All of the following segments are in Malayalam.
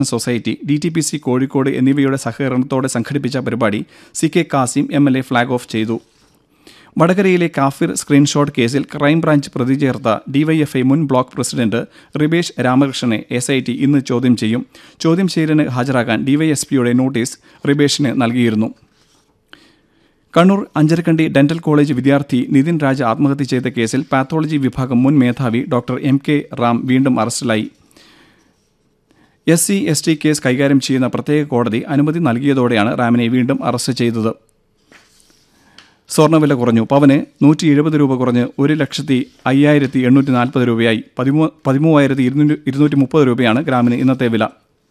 Society D T P C Kozhikode എന്നിവയുടെ സഹകരണത്തോടെ സംഘടിപ്പിച്ച പരിപാടി C K Kasim M L A flag off ചെയ്തു വടകരയിലെ കാഫിർ സ്ക്രീൻഷോട്ട് കേസിൽ ക്രൈംബ്രാഞ്ച് പ്രതി ചേർത്ത ഡിവൈഎഫ്ഐ മുൻ ബ്ലോക്ക് പ്രസിഡന്റ് റിബേഷ് രാമകൃഷ്ണനെ എസ് ഐ ടി ഇന്ന് ചോദ്യം ചെയ്യും ചോദ്യം ചെയ്യലിന് ഹാജരാകാൻ ഡിവൈഎസ്പിയുടെ നോട്ടീസ് റിബേഷിന് നൽകിയിരുന്നു കണ്ണൂർ അഞ്ചരക്കണ്ടി ഡെന്റൽ കോളേജ് വിദ്യാർത്ഥി നിതിൻ രാജ് ആത്മഹത്യ ചെയ്ത കേസിൽ പാത്തോളജി വിഭാഗം മുൻ മേധാവി ഡോക്ടർ എം കെ റാം വീണ്ടും അറസ്റ്റിലായി S C S T case കൈകാര്യം ചെയ്യുന്ന പ്രത്യേക കോടതി അനുമതി നൽകിയതോടെയാണ് റാമിനെ വീണ്ടും അറസ്റ്റ് ചെയ്തത് സ്വർണ്ണവില കുറഞ്ഞു പവന് നൂറ്റി എഴുപത് രൂപ കുറഞ്ഞ് ഒരു ലക്ഷത്തി അയ്യായിരത്തി എണ്ണൂറ്റി നാൽപ്പത് രൂപയായി പതിമൂ പതിമൂവായിരത്തി ഇരുന്നൂറ്റി ഇരുന്നൂറ്റി മുപ്പത് രൂപയാണ് ഗ്രാമിന് ഇന്നത്തെ വില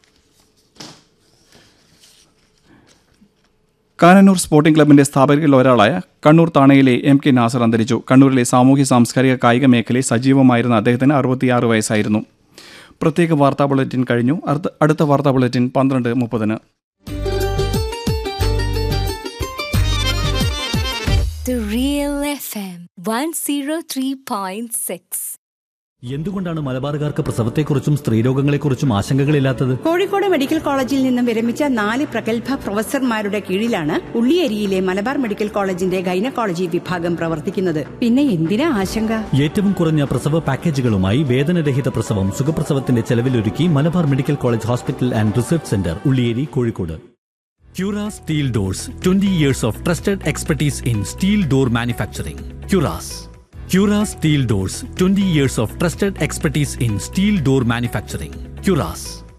കാനന്നൂർ സ്പോർട്ടിംഗ് ക്ലബിന്റെ സ്ഥാപകരിൽ ഒരാളായ കണ്ണൂർ താണയിലെ എം കെ നാസർ അന്തരിച്ചു കണ്ണൂരിലെ സാമൂഹ്യ സാംസ്കാരിക കായിക മേഖലയിൽ സജീവമായിരുന്ന അദ്ദേഹത്തിന് അറുപത്തിയാറ് വയസ്സായിരുന്നു പ്രത്യേക വാർത്താ ബുള്ളറ്റിൻ കഴിഞ്ഞു അടുത്ത അടുത്ത വാർത്താ ബുള്ളറ്റിൻ പന്ത്രണ്ട് മുപ്പതിന് The Real FM 103.6. എന്തുകൊണ്ടാണ് മലബാറുകാർക്ക് പ്രസവത്തെക്കുറിച്ചും സ്ത്രീരോഗങ്ങളെക്കുറിച്ചും ആശങ്കകളില്ലാത്തത് കോഴിക്കോട് മെഡിക്കൽ കോളേജിൽ നിന്നും വിരമിച്ച നാല് പ്രഗത്ഭ പ്രൊഫസർമാരുടെ കീഴിലാണ് ഉള്ളിയേരിയിലെ മലബാർ മെഡിക്കൽ കോളേജിന്റെ ഗൈനക്കോളജി വിഭാഗം പ്രവർത്തിക്കുന്നത് പിന്നെ എന്തിനാ ആശങ്ക ഏറ്റവും കുറഞ്ഞ പ്രസവ പാക്കേജുകളുമായി വേദനരഹിത പ്രസവം സുഖപ്രസവത്തിന്റെ ചെലവിലൊരുക്കി Malabar medical college hospital and research centre Ulliyeri Kozhikode Cura Steel Doors 20 years of trusted expertise in steel door manufacturing. Curas. Cura Steel Doors 20 years of trusted expertise in steel door manufacturing. Curas.